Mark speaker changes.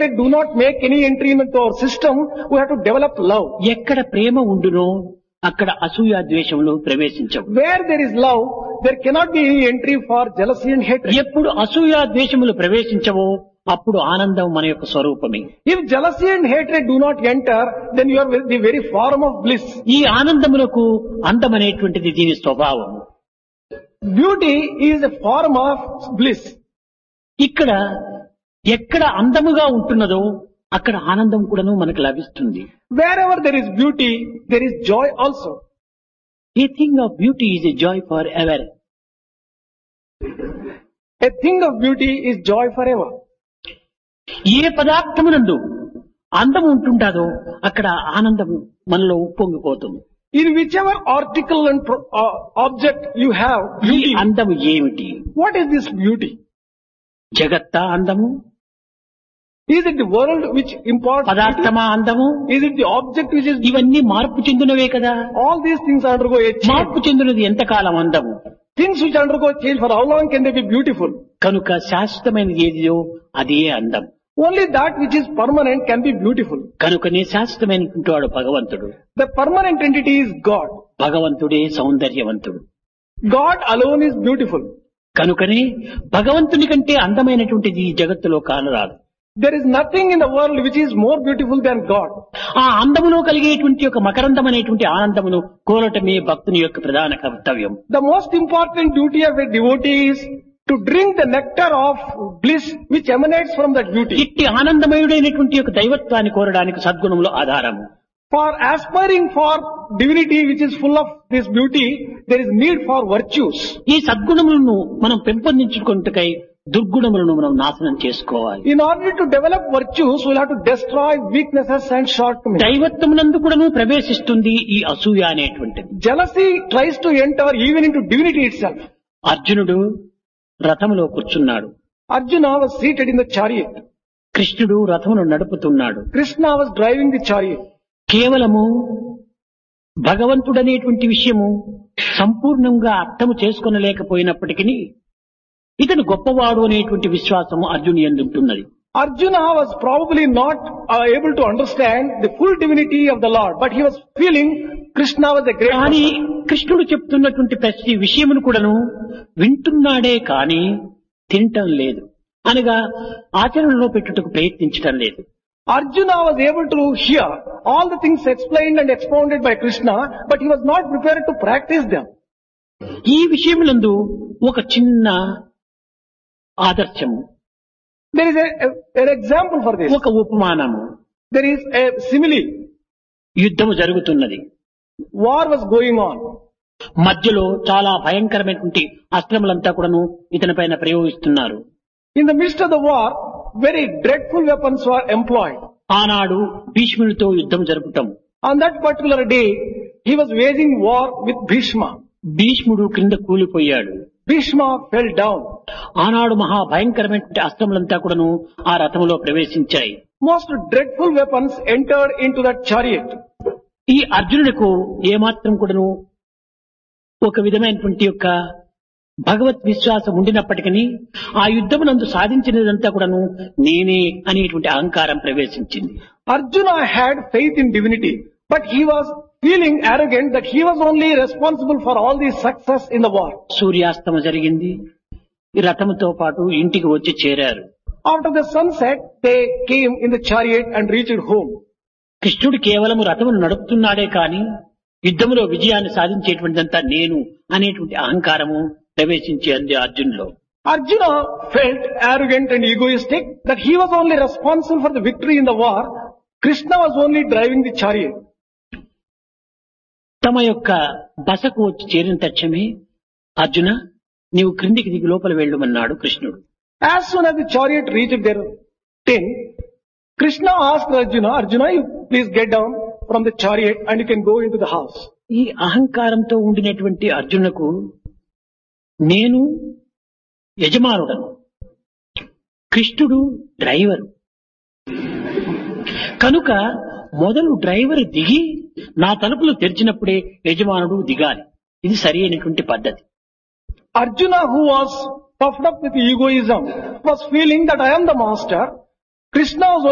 Speaker 1: hatred do not make any entry into our system, we have to develop love.
Speaker 2: ఎక్కడ ప్రేమ ఉండునో అక్కడ అసూయ ద్వేషములు ప్రవేశించవు
Speaker 1: Where there is love, there cannot be any entry for jealousy and hatred.
Speaker 2: ఎప్పుడు అసూయ ద్వేషములు ప్రవేశించవో అప్పుడు ఆనందం మన యొక్క స్వరూపమే
Speaker 1: If jealousy and hatred do not enter, then you are with the very form of bliss.
Speaker 2: ఈ ఆనందములకు అందం అనేటువంటిది దీని స్వభావం
Speaker 1: Beauty is a form of bliss.
Speaker 2: ఇక్కడ ఎక్కడ అందముగా ఉంటున్నదో అక్కడ ఆనందం కూడాను మనకు లభిస్తుంది
Speaker 1: Wherever there is beauty, there is joy also.
Speaker 2: A thing of beauty is a joy for ever
Speaker 1: A thing of beauty is joy forever.
Speaker 2: ఏ పదార్థమునందు అందం ఉంటుంటాదో అక్కడ ఆనందం మనలో ఉప్పొంగిపోతుంది
Speaker 1: In whichever article and pro- uh, object you have
Speaker 2: ఈ
Speaker 1: beauty,
Speaker 2: అందము ఏమిటి
Speaker 1: what is this beauty?
Speaker 2: జగత్తా అందము
Speaker 1: Is it the world which imparts beauty?
Speaker 2: పదార్థమా అందము
Speaker 1: Is it the object which is
Speaker 2: ఇవన్నీ మార్పు చెందినవే కదా
Speaker 1: all these things undergo a change?
Speaker 2: మార్పు చెందినది ఎంతకాలం అందము
Speaker 1: Things which undergo change for how long can they be beautiful?
Speaker 2: కనుక శాశ్వతమైనది ఏదియో అదే అందం
Speaker 1: Only that which is permanent can be beautiful.
Speaker 2: కనుకనే శాశ్వతమైనటువంటి వాడు భగవంతుడు
Speaker 1: The permanent entity is God.
Speaker 2: భగవంతుడే సౌందర్యవంతుడు
Speaker 1: God alone is beautiful.
Speaker 2: కనుకనే భగవంతుని కంటే అందమైనటువంటిది ఈ జగత్తులో కానరాదు
Speaker 1: There is nothing in the world which is more beautiful than God.
Speaker 2: ఆ అందములో కలిగేటువంటి ఒక మకరందమైనటువంటి ఆనందమును కోరటమే భక్తుని యొక్క ప్రధాన కర్తవ్యం
Speaker 1: The most important duty of a devotee is to drink the nectar of bliss which emanates from that beauty.
Speaker 2: ఇట్టి ఆనందమయుడైనటువంటి యొక్క దైవత్వాన్ని కోరడానికి సద్గుణములు ఆధారము
Speaker 1: For aspiring for divinity which is full of this beauty, there is need for virtues.
Speaker 2: ఈ సద్గుణములను మనం పెంపొందించుకుంటకై దుర్గుణములను మనం నాశనం చేసుకోవాలి
Speaker 1: In order to develop virtues, we'll have to destroy weaknesses and shortcomings.
Speaker 2: దైవత్వమునందు కూడాను ప్రవేశిస్తుంది ఈ అసూయ అనేటువంటిది
Speaker 1: Jealousy tries to enter even into divinity itself.
Speaker 2: అర్జునుడు రథములో కూర్చున్నాడు
Speaker 1: Arjuna was seated in the chariot.
Speaker 2: కృష్ణుడు రథమును నడుపుతున్నాడు
Speaker 1: Krishna was driving the chariot.
Speaker 2: కేవలము భగవంతుడనేటువంటి విషయము సంపూర్ణంగా అర్థము చేసుకొనలేకపోయినప్పటికీ ఇతను గొప్పవాడు అనేటువంటి విశ్వాసము అర్జుని ఎందుంటున్నది
Speaker 1: Arjuna was probably not uh, able to understand the full divinity of the Lord, but he was feeling Krishna was a great
Speaker 2: కానీ
Speaker 1: person.
Speaker 2: కృష్ణుడు చెప్తున్నటువంటి ప్రతి విషయమును కూడాను వింటున్నాడే కానీ తినటం లేదు అనగా ఆచరణలో పెట్టుటకు ప్రయత్నించటం లేదు
Speaker 1: Arjuna was able to hear all the things explained and expounded by Krishna, but he was not prepared to practice them.
Speaker 2: ఈ విషయములందు ఒక చిన్న ఆదర్శము
Speaker 1: There is a, a- an example for this.
Speaker 2: ఒక ఉపమానము
Speaker 1: There is a simile.
Speaker 2: యుద్ధము జరుగుతున్నది
Speaker 1: War was going on.
Speaker 2: మధ్యలో చాలా భయంకరమైనటువంటి అస్త్రములంతా కూడాను ఇతని పైన ప్రయోగిస్తున్నారు
Speaker 1: In the midst of the war, very dreadful weapons were employed.
Speaker 2: ఆనాడు భీష్మునితో యుద్ధం జరుపుతాం
Speaker 1: On that particular day, he was waging war with Bhishma.
Speaker 2: భీష్ముడు క్రింద కూలిపోయాడు
Speaker 1: Bhishma fell down.
Speaker 2: ఆనాడు మహా భయంకరమైనటువంటి అస్త్రములంతా కూడాను ఆ రథములో ప్రవేశించాయి
Speaker 1: Most dreadful weapons entered into that chariot.
Speaker 2: ఈ అర్జునుడికు ఏమాత్రం కూడాను ఒక విధమైనటువంటి యొక్క భగవత్ విశ్వాసం ఉండినప్పటికీ ఆ యుద్ధమునందు సాధించినదంతా కూడాను నేనే అనేటువంటి అహంకారం ప్రవేశించింది
Speaker 1: Arjuna had faith in divinity, but he was feeling arrogant that he was only responsible for all the success in the war.
Speaker 2: సూర్యాస్తమ జరిగింది ఈ రథముతో పాటు ఇంటికి వచ్చి చేరారు
Speaker 1: After the sunset, they came in the chariot and reached home.
Speaker 2: కృష్ణుడు కేవలము రథమును నడుపుతున్నాడే కాని యుద్ధములో విజయాన్ని సాధించేటువంటిదంతా నేను అనేటువంటి అహంకారము ప్రవేశించి అంది అర్జునులో
Speaker 1: Arjuna felt arrogant and egoistic that he was only responsible for the victory in the war. Krishna was only driving the chariot.
Speaker 2: తమ యొక్క బసకు వచ్చి చేరిన తక్షణమే అర్జున నీవు క్రిందికి దిగి లోపల వెళ్ళమన్నాడు కృష్ణుడు
Speaker 1: As soon as the chariot reached their tent, Krishna asked Arjuna, Arjuna, you please get down from the chariot and you can go into the house.
Speaker 2: ఈ అహంకారంతో ఉండినటువంటి అర్జునుకు నేను యజమానుడను కృష్ణుడు డ్రైవర్ కనుక మొదలు డ్రైవర్ దిగి నా తలుపులు తెరిచినప్పుడే యజమానుడు దిగాలి ఇది సరి అయినటువంటి పద్ధతి
Speaker 1: Arjuna, who was puffed up with egoism, was feeling that I am the master. Krishna was